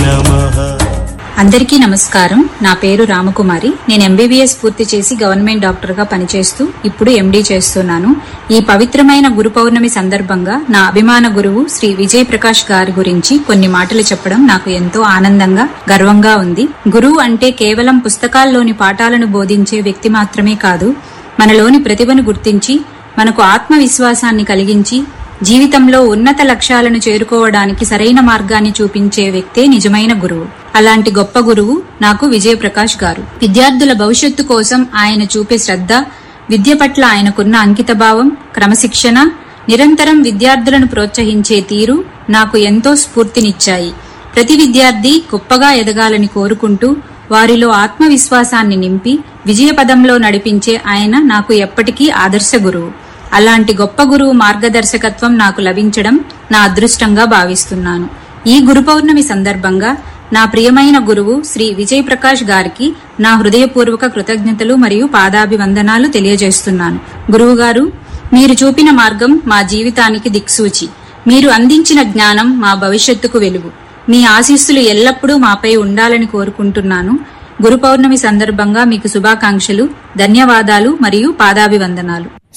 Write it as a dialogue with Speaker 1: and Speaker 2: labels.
Speaker 1: నమః
Speaker 2: అందరికీ నమస్కారం నా పేరు రామకుమారి నేను ఎంబీబీఎస్ పూర్తి చేసి గవర్నమెంట్ డాక్టర్ గా పనిచేస్తూ ఇప్పుడు ఎండీ చేస్తున్నాను ఈ పవిత్రమైన గురు పౌర్ణమి సందర్భంగా నా అభిమాన గురువు శ్రీ విజయ్ ప్రకాష్ గారి గురించి కొన్ని మాటలు చెప్పడం నాకు ఎంతో ఆనందంగా గర్వంగా ఉంది గురువు అంటే కేవలం పుస్తకాల్లోని పాఠాలను బోధించే వ్యక్తి మాత్రమే కాదు మనలోని ప్రతిభను గుర్తించి మనకు ఆత్మవిశ్వాసాన్ని కలిగించి జీవితంలో ఉన్నత లక్ష్యాలను చేరుకోవడానికి సరైన మార్గాన్ని చూపించే వ్యక్తే నిజమైన గురువు అలాంటి గొప్ప గురువు నాకు విజయప్రకాష్ గారు విద్యార్థుల భవిష్యత్తు కోసం ఆయన చూపే శ్రద్ధ విద్య పట్ల ఆయనకున్న అంకితభావం క్రమశిక్షణ నిరంతరం విద్యార్థులను ప్రోత్సహించే తీరు నాకు ఎంతో స్ఫూర్తినిచ్చాయి ప్రతి విద్యార్థి గొప్పగా ఎదగాలని కోరుకుంటూ వారిలో ఆత్మవిశ్వాసాన్ని నింపి విజయపదంలో నడిపించే ఆయన నాకు ఎప్పటికీ ఆదర్శ గురువు అలాంటి గొప్ప గురువు మార్గదర్శకత్వం నాకు లభించడం నా అదృష్టంగా భావిస్తున్నాను ఈ గురు పౌర్ణమి సందర్భంగా నా ప్రియమైన గురువు శ్రీ విజయ్ ప్రకాష్ గారికి నా హృదయపూర్వక కృతజ్ఞతలు మరియు పాదాభివందనాలు తెలియజేస్తున్నాను గురువు గారు మీరు చూపిన మార్గం మా జీవితానికి దిక్సూచి మీరు అందించిన జ్ఞానం మా భవిష్యత్తుకు వెలుగు మీ ఆశీస్సులు ఎల్లప్పుడూ మాపై ఉండాలని కోరుకుంటున్నాను గురు పౌర్ణమి సందర్భంగా మీకు శుభాకాంక్షలు ధన్యవాదాలు మరియు పాదాభివందనాలు